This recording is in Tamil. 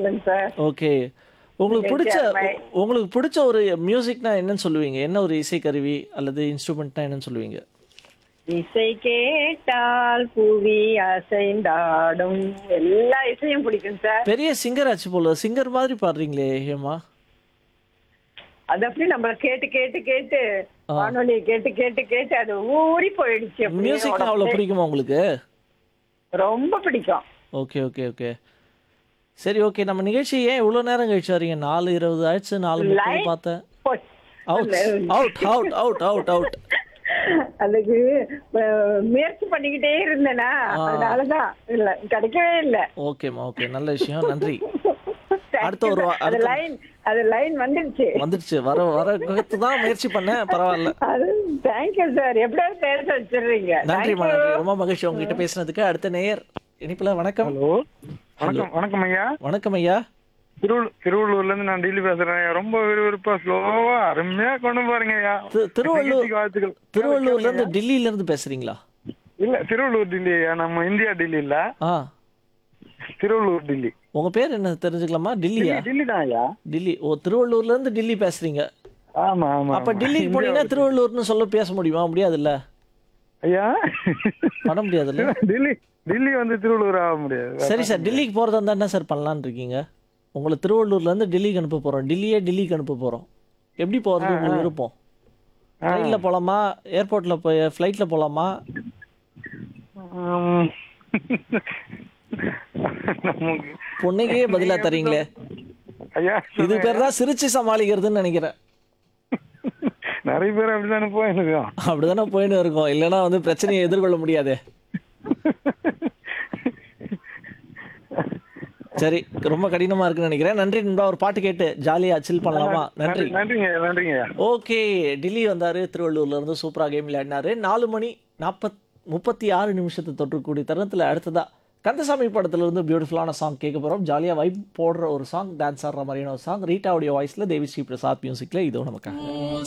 சொல்லுங்க சார் ஓகே உங்களுக்கு பிடிச்ச நிகழ்ச்சி உங்களுக்கு பிடிச்ச ஒரு மியூசிக்னா என்னன்னு சொல்லுவீங்க என்ன ஒரு இசைக்கருவி அல்லது இன்ஸ்ட்ருமெண்ட்னா என்னன்னு சொல்லுவீங்க இசை கேட்டால் புவி அசைந்தாடும் எல்லா இசையும் பிடிக்கும் சார் பெரிய சிங்கர் ஆச்சு போல சிங்கர் மாதிரி பாடுறீங்களே ஹேமா அது அப்படி நம்மள கேட்டு கேட்டு கேட்டு வானொலியை கேட்டு கேட்டு கேட்டு அது ஊறி போயிடுச்சு அப்படியே மியூசிக்னா அவ்வளோ உடம்புல. பிடிக்குமா உங்களுக்கு ரொம்ப பிடிக்கும் ஓகே ஓகே ஓகே சரி ஓகே நம்ம நிகழ்ச்சி ஏன் இவ்வளோ நேரம் கழிச்சு வரீங்க நாலு இருபது ஆயிடுச்சு நாலு முப்பது Line- பார்த்தேன் போச்சு. Out out out out out out அதுக்கு அஹ், முயற்சி பண்ணிக்கிட்டே இருந்தேனா அதனாலதான் இல்ல கிடைக்கவே இல்ல ஓகேம்மா ஓகே நல்ல விஷயம் நன்றி அடுத்த ஒரு வா- அது அடுத்த- லைன் அது லைன் வந்துடுச்சு வந்துடுச்சு வர வர தான் முயற்சி பண்ணேன் பரவாயில்ல அது தேங்க்யூ சார் எப்படியாவது பேச வச்சிடுறீங்க நன்றிம்மா நன்றி ரொம்ப மகிழ்ச்சி உங்ககிட்ட பேசுனதுக்கு அடுத்த நேயர் இனிப்புல வணக்கம் ஹலோ வணக்கம் வணக்கம் ஐயா வணக்கம் ஐயா திருவள்ளூர் திருவள்ளூர்ல இருந்து நான் டெல்லி பேசுறேன் ஐயா ரொம்ப விறுவிறுப்பா ஸ்லோவா அருமையா கொண்டு போறீங்க ஐயா தி- திருவள்ளூர் நிகழ்ச்சிக்கு வாழ்த்துக்கள் திருவள்ளூர்ல இருந்து டெல்லியில இருந்து பேசுறீங்களா இல்ல திருவள்ளூர் டெல்லி ஐயா நம்ம இந்தியா டெல்லி இல்ல ஆ திருவள்ளூர் டெல்லி உங்க பேர் என்ன தெரிஞ்சுக்கலாமா டெல்லியா டெல்லி தான் ஐயா டெல்லி ஓ திருவள்ளூர்ல இருந்து டெல்லி பேசுறீங்க ஆமா ஆமா அப்ப ஆமா. டெல்லிக்கு போனீங்கன்னா திருவள்ளூர்னு சொல்ல பேச முடியுமா முடியாதுல்ல ஐயா பண்ண முடியாதுல்ல டெல்லி டெல்லி வந்து திருவள்ளூர் ஆக முடியாது சரி சார் டெல்லிக்கு போறதா இருந்தா என்ன சார் பண்ணலாம்னு இருக்கீங்க உங்களை திருவள்ளூர்ல இருந்து டெல்லிக்கு அனுப்ப போறோம் டெல்லியே டெல்லிக்கு அனுப்ப போறோம் எப்படி போறது உங்களுக்கு விருப்பம் ட்ரெயின்ல போலாமா ஏர்போர்ட்ல போய் ஃப்ளைட்ல போலாமா உம். நமக்கு பொண்ணுக்கே பதிலா தரீங்களே ஐயா இது பேர் தான் சிரிச்சு சமாளிக்கிறதுன்னு நினைக்கிறேன் நிறைய பேர் அப்படித்தானே போயிருக்கோம் அப்படிதானே போயின்னு இருக்கோம் இல்லைன்னா வந்து பிரச்சனையை எதிர்கொள்ள முடியாதே சரி ரொம்ப கடினமா இருக்குன்னு நினைக்கிறேன் நன்றி நண்பா ஒரு பாட்டு கேட்டு ஜாலியா சில் பண்ணலாமா நன்றி நன்றிங்க நன்றிங்க ஐயா ஓகே டெல்லி வந்தாரு திருவள்ளூர்ல இருந்து சூப்பரா கேம் விளையாடினாரு நாலு மணி நாற்பத் முப்பத்தி ஆறு நிமிஷத்தை தொற்றக்கூடிய தருணத்துல அடுத்ததா கந்தசாமி படத்துல இருந்து பியூட்டிஃபுல்லான சாங் கேட்க போறோம் ஜாலியா வைப் போடுற ஒரு சாங் டான்ஸ் ஆடுற மாதிரியான ஒரு சாங் ரீட்டாவுடைய வாய்ஸ்ல தேவி ஸ்ரீ பிரசாத் மியூசிக்ல இதோ நமக்காக